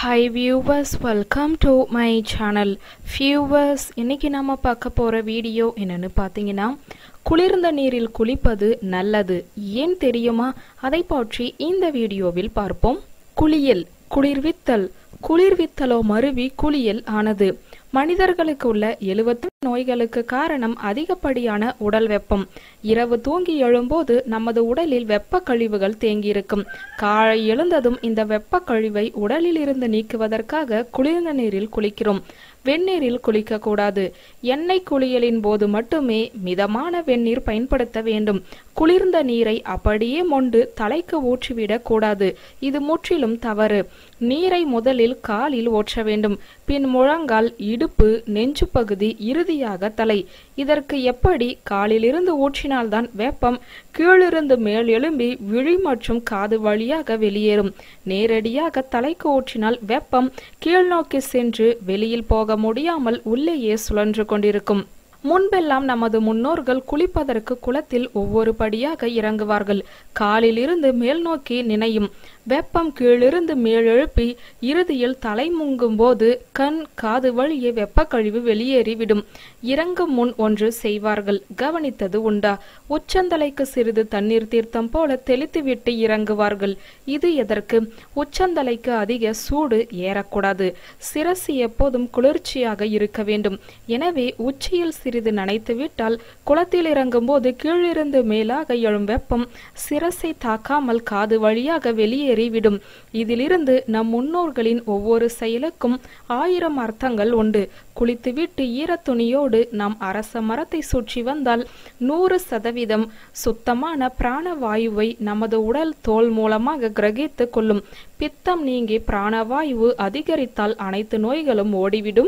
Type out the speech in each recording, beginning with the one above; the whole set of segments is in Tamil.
hi viewers welcome to my channel viewers இன்னைக்கு நாம பார்க்க போகிற வீடியோ என்னன்னு பார்த்தீங்கன்னா குளிர்ந்த நீரில் குளிப்பது நல்லது ஏன் தெரியுமா அதை பற்றி இந்த வீடியோவில் பார்ப்போம் குளியல் குளிர்வித்தல் குளிர்வித்தலோ மருவி குளியல் ஆனது மனிதர்களுக்கு உள்ள எழுபத்து நோய்களுக்கு காரணம் அதிகப்படியான உடல் வெப்பம் இரவு தூங்கி எழும்போது நமது உடலில் வெப்ப கழிவுகள் தேங்கியிருக்கும் காலை எழுந்ததும் இந்த வெப்ப கழிவை உடலில் இருந்து நீக்குவதற்காக குளிர்ந்த நீரில் குளிக்கிறோம் வெந்நீரில் குளிக்கக்கூடாது எண்ணெய் குளியலின் போது மட்டுமே மிதமான வெந்நீர் பயன்படுத்த வேண்டும் குளிர்ந்த நீரை அப்படியே மொண்டு தலைக்கு ஊற்றிவிடக் கூடாது இது முற்றிலும் தவறு நீரை முதலில் காலில் ஊற்ற வேண்டும் பின் முழங்கால் இடுப்பு நெஞ்சு பகுதி இறுதியாக தலை இதற்கு எப்படி காலிலிருந்து ஊற்றினால்தான் வெப்பம் கீழிருந்து மேல் எழும்பி விழி மற்றும் காது வழியாக வெளியேறும் நேரடியாக தலைக்கு ஊற்றினால் வெப்பம் கீழ் நோக்கி சென்று வெளியில் போக முடியாமல் உள்ளேயே சுழன்று கொண்டிருக்கும் முன்பெல்லாம் நமது முன்னோர்கள் குளிப்பதற்கு குளத்தில் ஒவ்வொரு படியாக இறங்குவார்கள் காலில் இருந்து மேல் நோக்கி நினையும் வெப்பம் கீழிருந்து மேலெழுப்பி இறுதியில் தலை முங்கும் போது கண் காது வழியே வெப்ப கழிவு வெளியேறிவிடும் இறங்கும் முன் ஒன்று செய்வார்கள் கவனித்தது உண்டா உச்சந்தலைக்கு சிறிது தண்ணீர் தீர்த்தம் போல தெளித்துவிட்டு இறங்குவார்கள் இது எதற்கு உச்சந்தலைக்கு அதிக சூடு ஏறக்கூடாது சிரசு எப்போதும் குளிர்ச்சியாக இருக்க வேண்டும் எனவே உச்சியில் சிறிது நனைத்து விட்டால் குளத்தில் இறங்கும் போது கீழிருந்து மேலாக எழும் வெப்பம் சிரசை தாக்காமல் காது வழியாக வெளியேறிவிடும் இதிலிருந்து நம் முன்னோர்களின் ஒவ்வொரு செயலுக்கும் ஆயிரம் அர்த்தங்கள் உண்டு குளித்துவிட்டு ஈரத்துணியோடு நாம் அரச மரத்தை சுற்றி வந்தால் நூறு சதவீதம் சுத்தமான பிராணவாயுவை நமது உடல் தோல் மூலமாக கிரகித்து கொள்ளும் பித்தம் நீங்கி பிராணவாயு அதிகரித்தால் அனைத்து நோய்களும் ஓடிவிடும்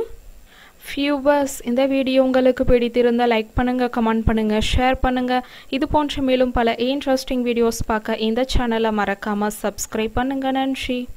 வியூவர்ஸ் இந்த வீடியோ உங்களுக்கு பிடித்திருந்தால் லைக் பண்ணுங்க கமெண்ட் பண்ணுங்க ஷேர் பண்ணுங்க இது போன்ற மேலும் பல இன்ட்ரெஸ்டிங் வீடியோஸ் பார்க்க இந்த சேனலை மறக்காம சப்ஸ்கிரைப் பண்ணுங்க நன்றி